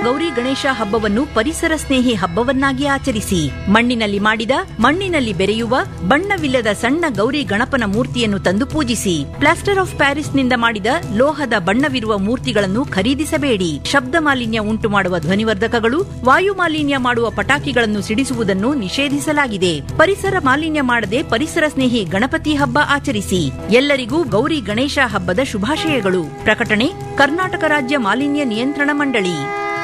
ಗೌರಿ ಗಣೇಶ ಹಬ್ಬವನ್ನು ಪರಿಸರ ಸ್ನೇಹಿ ಹಬ್ಬವನ್ನಾಗಿ ಆಚರಿಸಿ ಮಣ್ಣಿನಲ್ಲಿ ಮಾಡಿದ ಮಣ್ಣಿನಲ್ಲಿ ಬೆರೆಯುವ ಬಣ್ಣವಿಲ್ಲದ ಸಣ್ಣ ಗೌರಿ ಗಣಪನ ಮೂರ್ತಿಯನ್ನು ತಂದು ಪೂಜಿಸಿ ಪ್ಲಾಸ್ಟರ್ ಆಫ್ ಪ್ಯಾರಿಸ್ನಿಂದ ಮಾಡಿದ ಲೋಹದ ಬಣ್ಣವಿರುವ ಮೂರ್ತಿಗಳನ್ನು ಖರೀದಿಸಬೇಡಿ ಶಬ್ದ ಮಾಲಿನ್ಯ ಉಂಟು ಮಾಡುವ ಧ್ವನಿವರ್ಧಕಗಳು ವಾಯು ಮಾಲಿನ್ಯ ಮಾಡುವ ಪಟಾಕಿಗಳನ್ನು ಸಿಡಿಸುವುದನ್ನು ನಿಷೇಧಿಸಲಾಗಿದೆ ಪರಿಸರ ಮಾಲಿನ್ಯ ಮಾಡದೆ ಪರಿಸರ ಸ್ನೇಹಿ ಗಣಪತಿ ಹಬ್ಬ ಆಚರಿಸಿ ಎಲ್ಲರಿಗೂ ಗೌರಿ ಗಣೇಶ ಹಬ್ಬದ ಶುಭಾಶಯಗಳು ಪ್ರಕಟಣೆ ಕರ್ನಾಟಕ ರಾಜ್ಯ ಮಾಲಿನ್ಯ ನಿಯಂತ್ರಣ ಮಂಡಳಿ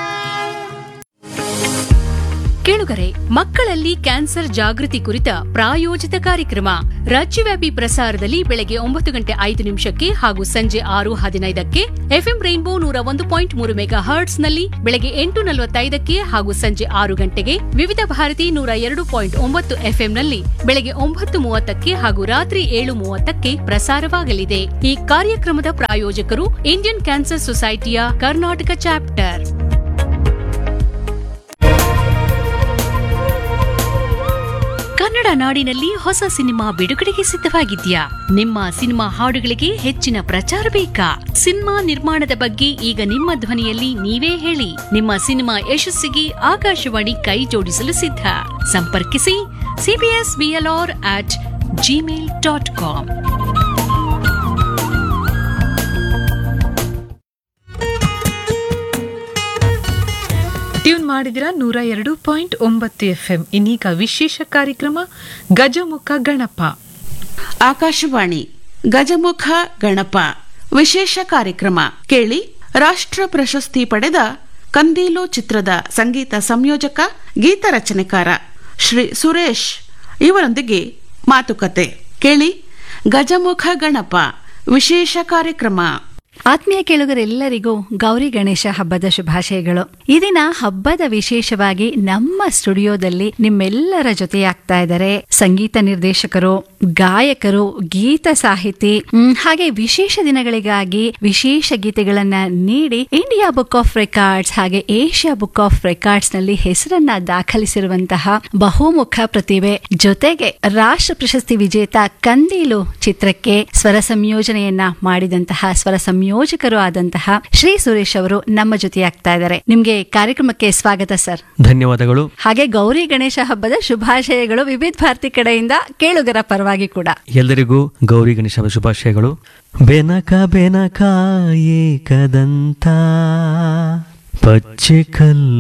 ಕೇಳುಗರೆ ಮಕ್ಕಳಲ್ಲಿ ಕ್ಯಾನ್ಸರ್ ಜಾಗೃತಿ ಕುರಿತ ಪ್ರಾಯೋಜಿತ ಕಾರ್ಯಕ್ರಮ ರಾಜ್ಯವ್ಯಾಪಿ ಪ್ರಸಾರದಲ್ಲಿ ಬೆಳಗ್ಗೆ ಒಂಬತ್ತು ಗಂಟೆ ಐದು ನಿಮಿಷಕ್ಕೆ ಹಾಗೂ ಸಂಜೆ ಆರು ಹದಿನೈದಕ್ಕೆ ಎಫ್ಎಂ ರೈನ್ಬೋ ನೂರ ಒಂದು ಪಾಯಿಂಟ್ ಮೂರು ಮೆಗಾ ಹರ್ಟ್ಸ್ ನಲ್ಲಿ ಬೆಳಗ್ಗೆ ಎಂಟು ನಲವತ್ತೈದಕ್ಕೆ ಹಾಗೂ ಸಂಜೆ ಆರು ಗಂಟೆಗೆ ವಿವಿಧ ಭಾರತಿ ನೂರ ಎರಡು ಪಾಯಿಂಟ್ ಒಂಬತ್ತು ಎಫ್ಎಂ ನಲ್ಲಿ ಬೆಳಗ್ಗೆ ಒಂಬತ್ತು ಮೂವತ್ತಕ್ಕೆ ಹಾಗೂ ರಾತ್ರಿ ಏಳು ಮೂವತ್ತಕ್ಕೆ ಪ್ರಸಾರವಾಗಲಿದೆ ಈ ಕಾರ್ಯಕ್ರಮದ ಪ್ರಾಯೋಜಕರು ಇಂಡಿಯನ್ ಕ್ಯಾನ್ಸರ್ ಸೊಸೈಟಿಯ ಕರ್ನಾಟಕ ಚಾಪ್ಟರ್ ಕನ್ನಡ ನಾಡಿನಲ್ಲಿ ಹೊಸ ಸಿನಿಮಾ ಬಿಡುಗಡೆಗೆ ಸಿದ್ಧವಾಗಿದ್ಯಾ ನಿಮ್ಮ ಸಿನಿಮಾ ಹಾಡುಗಳಿಗೆ ಹೆಚ್ಚಿನ ಪ್ರಚಾರ ಬೇಕಾ ಸಿನಿಮಾ ನಿರ್ಮಾಣದ ಬಗ್ಗೆ ಈಗ ನಿಮ್ಮ ಧ್ವನಿಯಲ್ಲಿ ನೀವೇ ಹೇಳಿ ನಿಮ್ಮ ಸಿನಿಮಾ ಯಶಸ್ಸಿಗೆ ಆಕಾಶವಾಣಿ ಕೈ ಜೋಡಿಸಲು ಸಿದ್ಧ ಸಂಪರ್ಕಿಸಿ C B S B L R at Gmail dot com tune ಮಾಡಿದಿರ ನೂರ ಎರಡು ಪಾಯಿಂಟ್ ಒಂಬತ್ತು ಎಫ್ ಎಂ ಇನ್ನೀಗ ವಿಶೇಷ ಕಾರ್ಯಕ್ರಮ ಗಜಮುಖ ಗಣಪ ಆಕಾಶವಾಣಿ ಗಜಮುಖ ಗಣಪ ವಿಶೇಷ ಕಾರ್ಯಕ್ರಮ ಕೇಳಿ ರಾಷ್ಟ್ರ ಪ್ರಶಸ್ತಿ ಪಡೆದ ಕಂದೀಲು ಚಿತ್ರದ ಸಂಗೀತ ಸಂಯೋಜಕ ಗೀತ ರಚನೆಕಾರ ಶ್ರೀ ಸುರೇಶ್ ಇವರೊಂದಿಗೆ ಮಾತುಕತೆ ಕೇಳಿ ಗಜಮುಖ ಗಣಪ ವಿಶೇಷ ಕಾರ್ಯಕ್ರಮ ಆತ್ಮೀಯ ಕೇಳುಗರೆಲ್ಲರಿಗೂ ಗೌರಿ ಗಣೇಶ ಹಬ್ಬದ ಶುಭಾಶಯಗಳು ಈ ದಿನ ಹಬ್ಬದ ವಿಶೇಷವಾಗಿ ನಮ್ಮ ಸ್ಟುಡಿಯೋದಲ್ಲಿ ನಿಮ್ಮೆಲ್ಲರ ಜೊತೆಯಾಗ್ತಾ ಇದ್ದಾರೆ ಸಂಗೀತ ನಿರ್ದೇಶಕರು ಗಾಯಕರು ಗೀತ ಸಾಹಿತಿ ಹ್ಮ್, ಹಾಗೆ ವಿಶೇಷ ದಿನಗಳಿಗಾಗಿ ವಿಶೇಷ ಗೀತೆಗಳನ್ನ ನೀಡಿ ಇಂಡಿಯಾ ಬುಕ್ ಆಫ್ ರೆಕಾರ್ಡ್ಸ್ ಹಾಗೆ ಏಷ್ಯಾ ಬುಕ್ ಆಫ್ ರೆಕಾರ್ಡ್ಸ್ ನಲ್ಲಿ ಹೆಸರನ್ನ ದಾಖಲಿಸಿರುವಂತಹ ಬಹುಮುಖ ಪ್ರತಿಭೆ ಜೊತೆಗೆ ರಾಷ್ಟ್ರ ಪ್ರಶಸ್ತಿ ವಿಜೇತ ಕಂದೀಲು ಚಿತ್ರಕ್ಕೆ ಸ್ವರ ಸಂಯೋಜನೆಯನ್ನ ಮಾಡಿದಂತಹ ಸ್ವರ ಸಂಯೋಜಕರು ಆದಂತಹ ಶ್ರೀ ಸುರೇಶ್ ಅವರು ನಮ್ಮ ಜೊತೆಯಾಗ್ತಾ ಇದ್ದಾರೆ ನಿಮ್ಗೆ ಕಾರ್ಯಕ್ರಮಕ್ಕೆ ಸ್ವಾಗತ ಸರ್ ಧನ್ಯವಾದಗಳು ಹಾಗೆ ಗೌರಿ ಗಣೇಶ ಹಬ್ಬದ ಶುಭಾಶಯಗಳು ವಿವಿಧ ಭಾರತಿ ಕಡೆಯಿಂದ ಕೇಳುಗರ ಪರವಾಗಿ ಕೂಡ ಎಲ್ಲರಿಗೂ ಗೌರಿ ಗಣೇಶ ಹಬ್ಬದ ಶುಭಾಶಯಗಳು ಬೆನಕ ಬೆನಕ ಏಕದಂತ ಪಚ್ಚೆ ಕಲ್ಲು